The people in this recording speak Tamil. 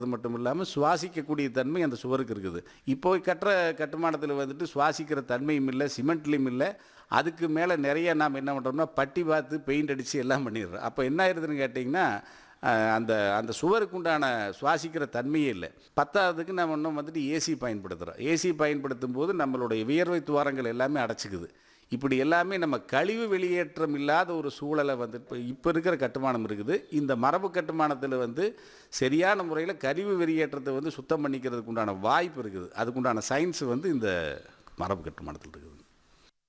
அது மட்டும் இல்லாமல் சுவாசிக்கக்கூடிய தன்மை அந்த சுவருக்கு இருக்குது இப்போ கட்டுற கட்டுமானத்தில் வந்துட்டு சுவாசிக்கிற தன்மையும் இல்லை சிமெண்ட்லேயும் இல்லை அதுக்கு மேலே நிறைய நாம் என்ன பண்ணுறோம்னா பட்டி பார்த்து பெயிண்ட் அடித்து எல்லாம் பண்ணிடுறோம் அப்போ என்ன ஆயிருதுன்னு கேட்டிங்கன்னா அஹ், அந்த அந்த சுவருக்கு உண்டான சுவாசிக்கிற தன்மையே இல்லை பத்தாவதுக்கு நம்ம இன்னும் வந்துட்டு ஏசி பயன்படுத்துகிறோம் ஏசி பயன்படுத்தும் போது நம்மளுடைய வியர்வை துவாரங்கள் எல்லாமே அடைச்சிக்குது இப்படி எல்லாமே நம்ம கழிவு வெளியேற்றம் இல்லாத ஒரு சூழலை வந்து இப்போ இப்போ இருக்கிற கட்டுமானம் இருக்குது இந்த மரபு கட்டுமானத்தில் வந்து சரியான முறையில் கழிவு வெளியேற்றத்தை வந்து சுத்தம் பண்ணிக்கிறதுக்கு உண்டான வாய்ப்பு இருக்குது அதுக்குண்டான சயின்ஸ் வந்து இந்த மரபு கட்டுமானத்தில் இருக்குது